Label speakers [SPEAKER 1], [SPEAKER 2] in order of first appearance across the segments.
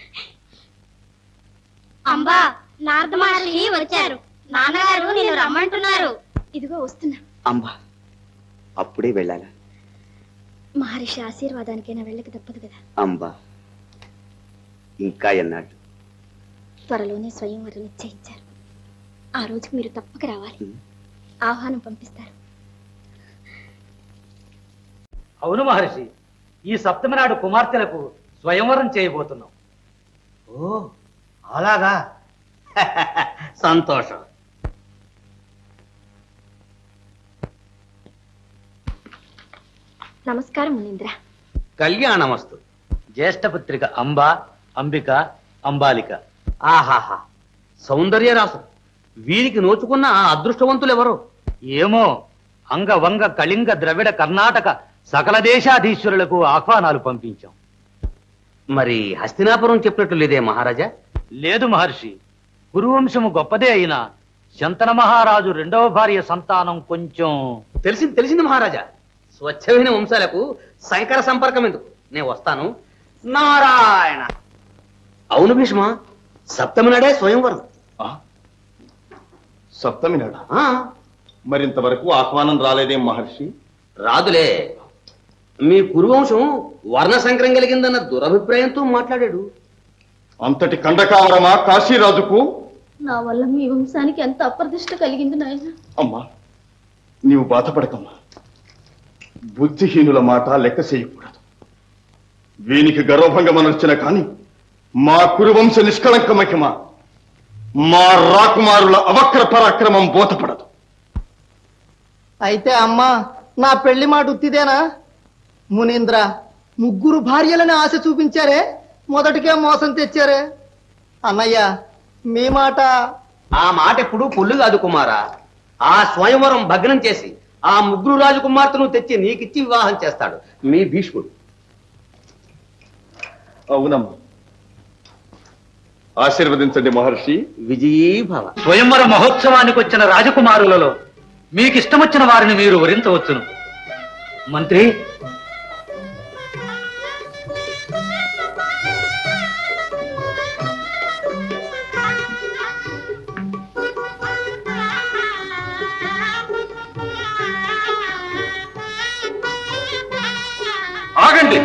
[SPEAKER 1] అంబా నారద మహర్షి వచ్చారు నాన్నగారు నిన్ను రమ్మంటున్నారు
[SPEAKER 2] ఇదిగో వస్తున్నా
[SPEAKER 3] అంబా అప్పుడే వెళ్ళాలా
[SPEAKER 2] మహర్షి ఆశీర్వాదానికైనా వెళ్ళక తప్పదు కదా
[SPEAKER 3] అంబా ఇంకా ఎన్నాళ్ళు
[SPEAKER 2] త్వరలోనే స్వయంవరం నిశ్చయించారు ఆ రోజుకు మీరు తప్పక రావాలి
[SPEAKER 3] ఉం.
[SPEAKER 2] ఆహ్వానం పంపిస్తారు
[SPEAKER 4] అవును మహర్షి ఈ సప్తమి నాడు కుమార్తెలకు స్వయంవరం చేయబోతున్నాం
[SPEAKER 5] ఓ అలాగా సంతోషం
[SPEAKER 2] నమస్కారం మునీంద్ర
[SPEAKER 5] కళ్యాణమస్తు
[SPEAKER 4] జ్యేష్ఠపుత్రిక అంబ అంబిక అంబాలిక
[SPEAKER 5] ఆహాహా సౌందర్య రాసు వీరికి నోచుకున్న ఆ అదృష్టవంతులు ఎవరు
[SPEAKER 4] ఏమో అంగ వంగ కళింగ ద్రవిడ కర్ణాటక సకల దేశాధీశ్వరులకు ఆహ్వానాలు పంపించాం
[SPEAKER 5] మరి హస్తినాపురం చెప్పినట్టు లేదే మహారాజా
[SPEAKER 4] లేదు మహర్షి కురువంశము గొప్పదే అయినా శంతన మహారాజు రెండవ భార్య సంతానం కొంచెం
[SPEAKER 5] తెలిసింది తెలిసింది మహారాజా స్వచ్ఛమైన వంశాలకు శంకర సంపర్కం ఎందుకు నేను వస్తాను నారాయణ అవును భీష్మ సప్తమి నాడే స్వయంవరం
[SPEAKER 6] ఆ? సప్తమి నాడు
[SPEAKER 5] ఆ,
[SPEAKER 6] మరింతవరకు ఆహ్వానం రాలేదేం మహర్షి
[SPEAKER 5] రాదులే మీ కురువంశం వర్ణ సంకరం కలిగిందన్న దురభిప్రాయంతో మాట్లాడాడు
[SPEAKER 6] అంతటి కండకావరమా కాశీరాజుకు
[SPEAKER 2] నా వల్ల మీ వంశానికి ఎంత అప్రదిష్ట కలిగింది నాయన
[SPEAKER 6] అమ్మా నీవు బాధపడకమ్మా బుద్ధిహీనుల మాట లెక్క చేయకూడదు వీనికి గర్వభంగమనొచ్చిన కాని మా కురువంశ నిష్కళంక మహిమ మా రాకుమారుల అవక్ర పరాక్రమం బోధపడదు
[SPEAKER 7] అయితే అమ్మా నా పెళ్లి మాట ఉత్తిదేనా మునీంద్ర ముగ్గురు భార్యలని ఆశ చూపించారే మొదటికే మోసం తెచ్చారే అన్నయ్య మీ మాట
[SPEAKER 5] ఆ మాట ఎప్పుడు పొల్లు కాదు కుమారా ఆ స్వయంవరం భగ్నం చేసి ఆ ముగ్గురు రాజకుమార్తెను తెచ్చి నీకిచ్చి వివాహం చేస్తాడు మీ భీష్ముడు
[SPEAKER 6] అవునమ్మా ఆశీర్వదించండి మహర్షి
[SPEAKER 5] విజయీభవ
[SPEAKER 4] స్వయంవర మహోత్సవానికి వచ్చిన రాజకుమారులలో మీకు ఇష్టమొచ్చిన వారిని మీరు వరించవచ్చును మంత్రి
[SPEAKER 6] ఆగండి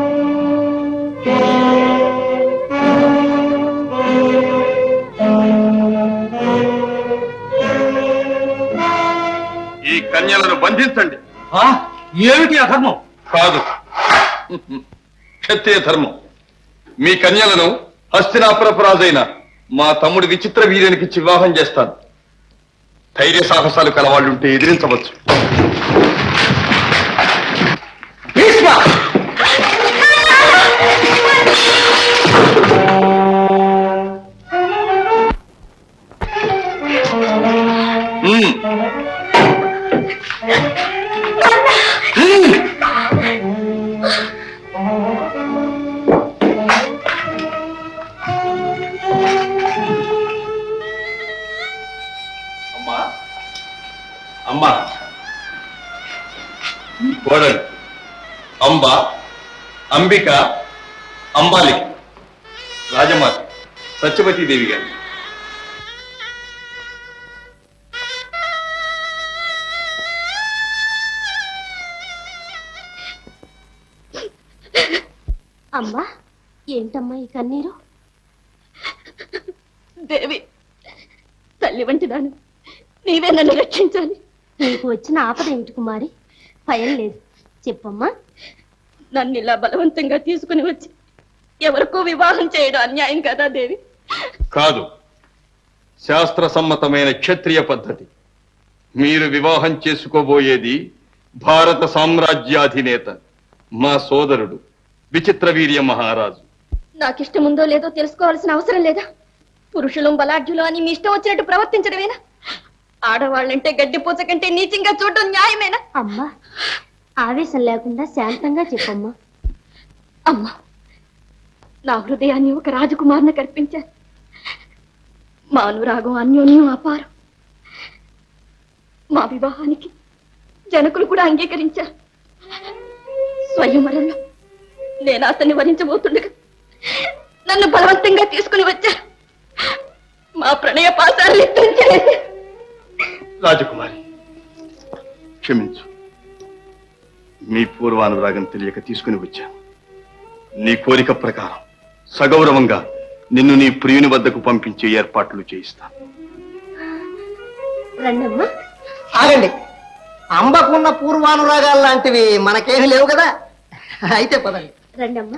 [SPEAKER 6] ఈ కన్యలను బంధించండి
[SPEAKER 4] ఆ, ఏమిటి అధర్మం
[SPEAKER 6] కాదు క్షత్రియ ధర్మం మీ కన్యలను హస్తినాపురపు రాజైన మా తమ్ముడి విచిత్ర వీర్యానికి వివాహం చేస్తాను ధైర్య సాహసాలు కలవాళ్ళుంటే ఎదిరించవచ్చు మ్మ్. అమ్మా అమ్మా ఈ కోడలు అంబ అంబిక అంబాలి రాజమాత సత్యవతీదేవి గారు
[SPEAKER 2] అమ్మా ఏంటమ్మా ఈ కన్నీరు
[SPEAKER 8] దేవి తల్లి వంటి దాని నీవే నన్ను రక్షించాలి
[SPEAKER 2] నీకు వచ్చిన ఆపద ఏమిటి కుమారి భయం లేదు చెప్పమ్మా
[SPEAKER 8] నన్ను ఇలా బలవంతంగా తీసుకుని వచ్చి ఎవరికో వివాహం చేయడం అన్యాయం కదా దేవి
[SPEAKER 6] కాదు శాస్త్ర సమ్మతమైన క్షత్రియ పద్ధతి మీరు వివాహం చేసుకోబోయేది భారత సామ్రాజ్యాధినేత మా సోదరుడు విచిత్ర వీర్య మహారాజు
[SPEAKER 8] నాకిష్టం ఉందో లేదో తెలుసుకోవాల్సిన అవసరం లేదా పురుషులం బలాఢ్యులు అని మీ ఇష్టం వచ్చినట్టు ప్రవర్తించడమేనా ఆడవాళ్ళంటే గడ్డిపూచ కంటే నీచంగా చూడడం న్యాయమేనా
[SPEAKER 2] అమ్మా ఆవేశం లేకుండా శాంతంగా చెప్పమ్మా
[SPEAKER 8] అమ్మా నా హృదయాన్ని ఒక రాజకుమార్ని కల్పించారు మా అనురాగం అన్యోన్యం అపారం మా వివాహానికి జనకులు కూడా అంగీకరించారు స్వయంవరంలో నేను అతన్ని వరించబోతుండగా నన్ను బలవంతంగా తీసుకుని వచ్చారు మా ప్రణయ పాసాలు తుంచివేసి
[SPEAKER 6] రాజకుమారి క్షమించు మీ పూర్వానురాగం తెలియక తీసుకుని వచ్చాను నీ కోరిక ప్రకారం సగౌరవంగా నిన్ను నీ ప్రియుని వద్దకు పంపించే ఏర్పాట్లు చేయిస్తాను
[SPEAKER 8] రండమ్మా
[SPEAKER 7] ఆగండి అంబకున్న పూర్వానురాగాలు లాంటివి మనకేమీ లేవు కదా అయితే పదండి
[SPEAKER 8] రండమ్మా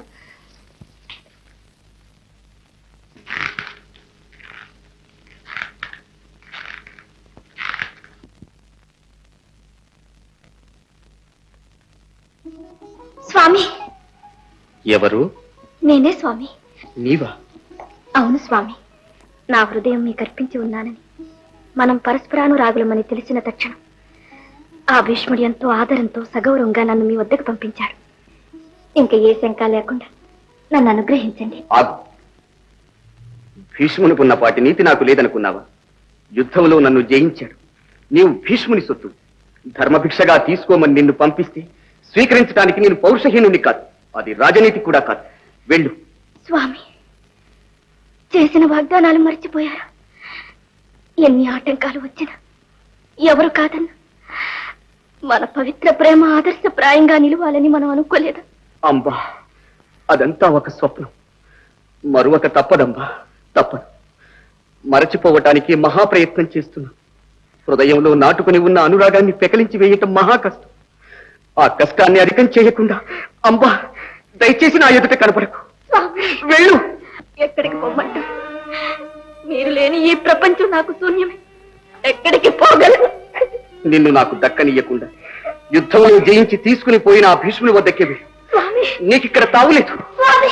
[SPEAKER 2] స్వామి
[SPEAKER 3] ఎవరు
[SPEAKER 2] నేనే స్వామి
[SPEAKER 3] నీవా
[SPEAKER 2] అవును స్వామి నా హృదయం మీకు అర్పించి ఉన్నానని మనం పరస్పరానురాగులమని తెలిసిన తక్షణం ఆ భీష్ముడు ఎంతో ఆదరంతో సగౌరవంగా నన్ను మీ వద్దకు పంపించాడు ఇంకా ఏ శంక లేకుండా నన్ను అనుగ్రహించండి
[SPEAKER 3] ఆగు భీష్మునికున్న పాటి నీతి నాకు లేదనుకున్నావా యుద్ధంలో నన్ను జయించాడు నీవు భీష్ముని సొత్తు ధర్మభిక్షగా తీసుకోమని నిన్ను పంపిస్తే స్వీకరించడానికి నేను పౌరుషహీనుని కాదు అది రాజనీతి కూడా కాదు వెళ్ళు
[SPEAKER 2] స్వామి చేసిన వాగ్దానాలు మర్చిపోయారా ఎన్ని ఆటంకాలు వచ్చినా ఎవరు కాదన్నా మన పవిత్ర ప్రేమ ఆదర్శప్రాయంగా నిలవాలని మనం అనుకోలేదు
[SPEAKER 3] అంబా అదంతా ఒక స్వప్నం మరొక తప్పదంబా తప్పదు మరచిపోవటానికి మహాప్రయత్నం చేస్తున్నా హృదయంలో నాటుకుని ఉన్న అనురాగాన్ని పెకలించి వేయటం మహా కష్టం ఆ కష్టాన్ని అధికం చేయకుండా అంబా దయచేసి నా ఎదుట కనపడకు
[SPEAKER 2] స్వామి
[SPEAKER 3] వెళ్ళు
[SPEAKER 2] ఎక్కడికి పొమ్మంటారు మీరు లేని ఈ ప్రపంచం నాకు శూన్యమే ఎక్కడికి పోగలను
[SPEAKER 3] నిన్ను నాకు దక్కనియ్యకుండా యుద్ధంలో జయించి తీసుకుని పోయిన ఆ భీష్ముని వద్దకే వెళ్ళు
[SPEAKER 2] స్వామి
[SPEAKER 3] నీకిక్కడ తావులేదు
[SPEAKER 2] స్వామి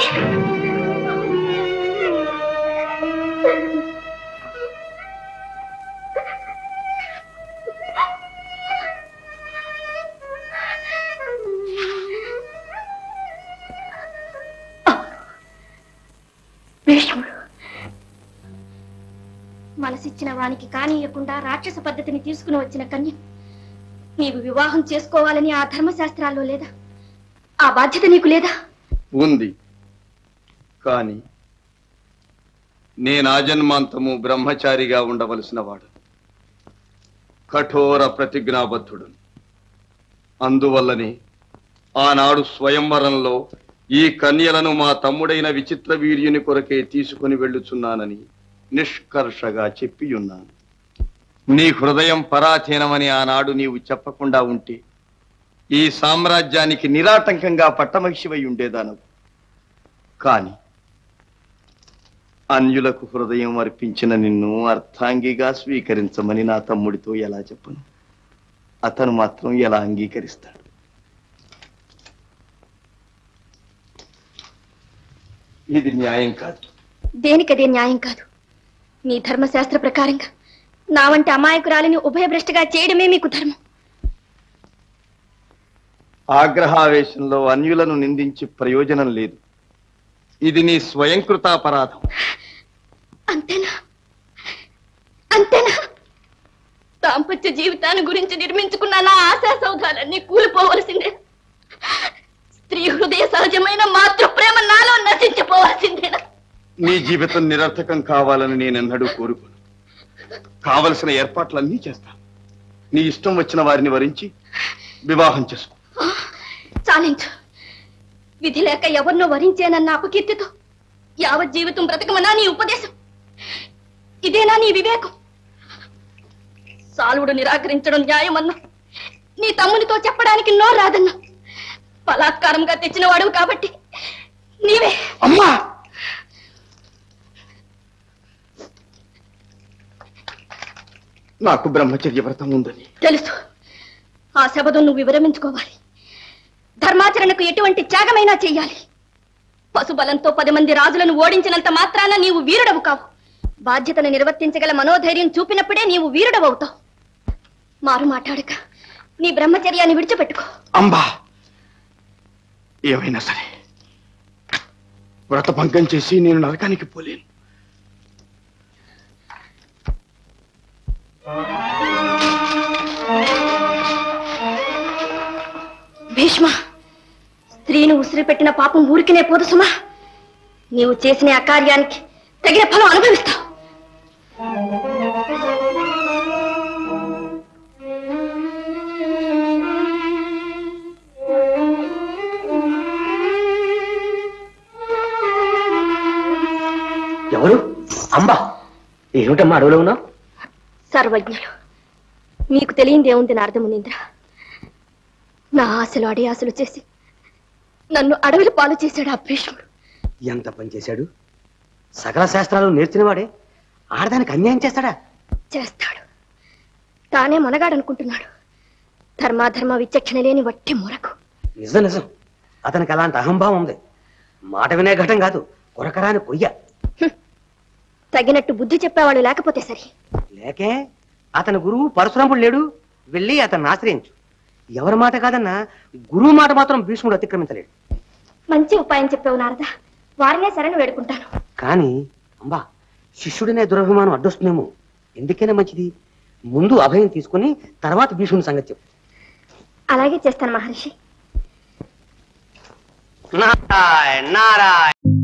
[SPEAKER 2] భీష్ముడు మనసిచ్చిన వానికి కానీయకుండా రాక్షస పద్ధతిని తీసుకుని వచ్చిన కన్య నీవు వివాహం చేసుకోవాలని ఆ ధర్మశాస్త్రాల్లో లేదా ఆ బాధ్యత నీకు లేదా
[SPEAKER 6] ఉంది కాని నేను ఆజన్మాంతము బ్రహ్మచారిగా ఉండవలసిన వాడు కఠోర ప్రతిజ్ఞాబద్ధుడు అందువల్లనే ఆనాడు స్వయంవరంలో ఈ కన్యలను మా తమ్ముడైన విచిత్ర వీర్యుని కొరకే తీసుకుని వెళ్ళుచున్నానని నిష్కర్షగా చెప్పియున్నాను నీ హృదయం పరాధీనమని ఆనాడు నీవు చెప్పకుండా ఉంటే ఈ సామ్రాజ్యానికి నిరాటంకంగా పట్టమహిషివై ఉండేదానవు కాని అన్యులకు హృదయం అర్పించిన నిన్ను అర్థాంగిగా స్వీకరించమని నా తమ్ముడితో ఎలా చెప్పను అతను మాత్రం ఎలా అంగీకరిస్తాడు ఇది న్యాయం కాదు
[SPEAKER 2] దేనికదే న్యాయం కాదు నీ ధర్మశాస్త్ర ప్రకారంగా నా వంటి అమాయకురాలిని ఉభయభ్రష్టగా చేయడమే మీకు ధర్మం
[SPEAKER 6] ఆగ్రహావేశంలో అన్యులను నిందించి ప్రయోజనం లేదు ఇది నీ స్వయంకృతాపరాధం
[SPEAKER 2] అంతేనా అంతేనా దాంపత్య జీవితాన్ని గురించి నిర్మించుకున్న నా ఆశా సౌధాలన్నీ కూలిపోవలసిందే స్త్రీ హృదయ సహజమైన మాతృ ప్రేమ నాలో నశించిపోవలసిందేనా
[SPEAKER 6] నీ జీవితం నిరర్థకం కావాలని నేనెన్నడూ కోరుకోను కావలసిన ఏర్పాట్లన్నీ చేస్తాను నీ ఇష్టం వచ్చిన వారిని వరించి వివాహం చేసుకో
[SPEAKER 2] చాలించు విధి లేక ఎవరినో వరించేనన్న అపకీర్తితో యావత్ జీవితం బ్రతకమనా నీ ఉపదేశం ఇదేనా నీ వివేకం సాలుడు నిరాకరించడం న్యాయమన్నా నీ తమ్మునితో చెప్పడానికి నో రాదన్నా బలాత్కారంగా తెచ్చిన వాడువు కాబట్టి నీవే
[SPEAKER 6] అమ్మా నాకు బ్రహ్మచర్య వ్రతం ఉందని
[SPEAKER 2] తెలుసు ఆ శబదం నువ్వు విరమించుకోవాలి ధర్మాచరణకు ఎటువంటి త్యాగమైనా చెయ్యాలి పశుబలంతో పది మంది రాజులను ఓడించినంత మాత్రాన నీవు వీరుడవు కావు బాధ్యతను నిర్వర్తించగల మనోధైర్యం చూపినప్పుడే నీవు వీరుడవవుతావు మారు మాట్లాడక నీ బ్రహ్మచర్యాన్ని విడిచిపెట్టుకో
[SPEAKER 6] అంబా ఏమైనా సరే వ్రత భంగం చేసి నేను నరకానికి పోలేను
[SPEAKER 2] భీష్మ స్త్రీని ఉసిరి పెట్టిన పాపం ఊరికినే పోదు సుమా నీవు చేసిన ఆ కార్యానికి తగిన ఫలం అనుభవిస్తావు
[SPEAKER 5] ఎవరు అంబా ఏమిటమ్మా అడవిలో ఉన్నావు
[SPEAKER 2] సర్వజ్ఞులు నీకు తెలియందేముంది నారదమునింద్ర నా ఆశలు అడి ఆశలు చేసి నన్ను అడవిలో పాలు చేశాడు ఆ భీష్ముడు
[SPEAKER 5] ఎంత పని చేశాడు సకల శాస్త్రాలు నేర్చినవాడే ఆడదానికి అన్యాయం చేస్తాడా
[SPEAKER 2] చేస్తాడు తానే మనగాడనుకుంటున్నాడు ధర్మాధర్మ విచక్షణ లేని వట్టి మొరకు
[SPEAKER 5] నిజం నిజం అతనికి అలాంటి అహంభావం ఉంది మాట వినే ఘటం కాదు కొరకరాని కొయ్య
[SPEAKER 2] తగినట్టు బుద్ధి చెప్పేవాళ్ళు లేకపోతే సరి
[SPEAKER 5] లేకే అతని గురువు పరశురాముడు లేడు వెళ్ళి అతన్ని ఆశ్రయించు ఎవరి మాట కాదన్నా గురువు మాట మాత్రం భీష్ముడు అతిక్రమించలేడు
[SPEAKER 2] మంచి ఉపాయం చెప్పావు నారద వారినే సరైన వేడుకుంటాను
[SPEAKER 5] కానీ అంబా శిష్యుడనే దురభిమానం అడ్డొస్తుందేమో ఎందుకైనా మంచిది ముందు అభయం తీసుకుని తర్వాత భీష్ముడి సంగతి చెప్పు
[SPEAKER 2] అలాగే చేస్తాను మహర్షి
[SPEAKER 5] నారాయణ నారాయణ